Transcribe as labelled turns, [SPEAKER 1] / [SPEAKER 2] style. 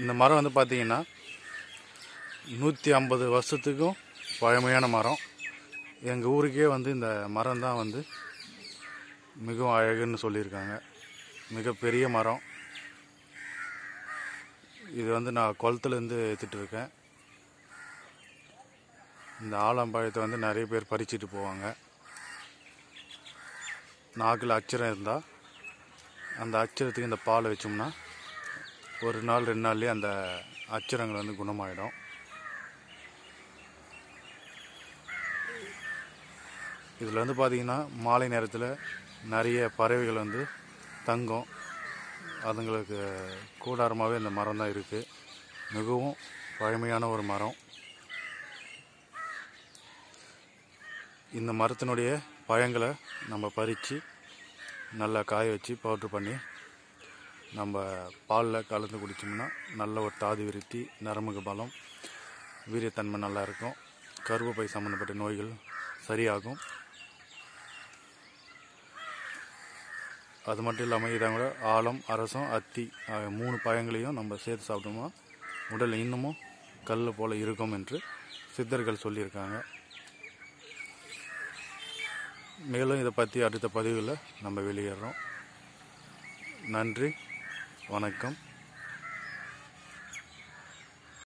[SPEAKER 1] இந்த மரம் வந்து பார்த்தீங்கன்னா நூற்றி ஐம்பது வருஷத்துக்கும் பழமையான மரம் எங்கள் ஊருக்கே வந்து இந்த மரம் தான் வந்து மிகவும் அழகுன்னு சொல்லியிருக்காங்க மிகப்பெரிய மரம் இது வந்து நான் குளத்துலேருந்து எடுத்துகிட்டு இருக்கேன் இந்த ஆலம்பழத்தை வந்து நிறைய பேர் பறிச்சிட்டு போவாங்க நாக்கில் அச்சரம் இருந்தால் அந்த அச்சரத்துக்கு இந்த பாலை வச்சோம்னா ஒரு நாள் ரெண்டு நாள்லேயே அந்த அச்சரங்கள் வந்து குணமாயிடும் இதில் வந்து பார்த்திங்கன்னா மாலை நேரத்தில் நிறைய பறவைகள் வந்து தங்கும் அதுங்களுக்கு கூடாரமாகவே இந்த மரம் தான் இருக்குது மிகவும் பழமையான ஒரு மரம் இந்த மரத்தினுடைய பழங்களை நம்ம பறித்து நல்லா காய வச்சு பவுட்ரு பண்ணி நம்ம பாலில் கலந்து குடித்தோம்னா நல்ல ஒரு தாது விருத்தி நரம்புக்கு பலம் வீரியத்தன்மை நல்லா இருக்கும் கருவப்பை சம்மந்தப்பட்ட நோய்கள் சரியாகும் அது மட்டும் இல்லாமல் இதை கூட ஆலம் அரசம் அத்தி ஆகிய மூணு பழங்களையும் நம்ம சேர்த்து சாப்பிட்டோம்னா உடல் இன்னமும் கல் போல இருக்கும் என்று சித்தர்கள் சொல்லியிருக்காங்க மேலும் இதை பற்றி அடுத்த பதிவில் நம்ம வெளியேறோம் நன்றி வணக்கம்